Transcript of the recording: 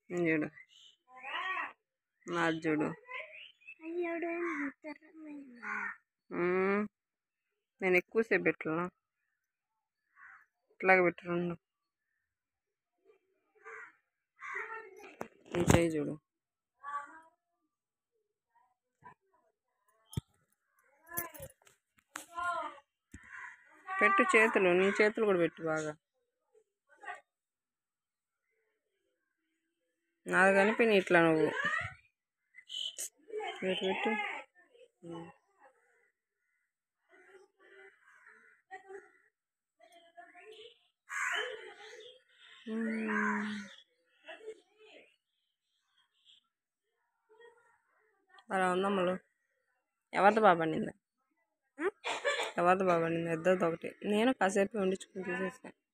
ఇది చూడు నాది చూడు అయ్యోడు ముద్దరమైందా మ్మ్. నేను ఎక్కువసేపు పెట్టాలా ఇట్లాగే పెట్టు రెండు నీ చేయి చూడు పెట్టు చేతులు నీ చేతులు కూడా పెట్టు బాగా నాది కనిపి ఇట్లా నువ్వు పెట్టు పెట్టు మ్మ్. మ్మ్. అలా ఉందమ్మలు ఎవరిది బాగా పండింది ఎవరిది బాగా పండింది ఇద్దరిది ఒకటి నేను కాసేపు వండించుకుని తీసేసాను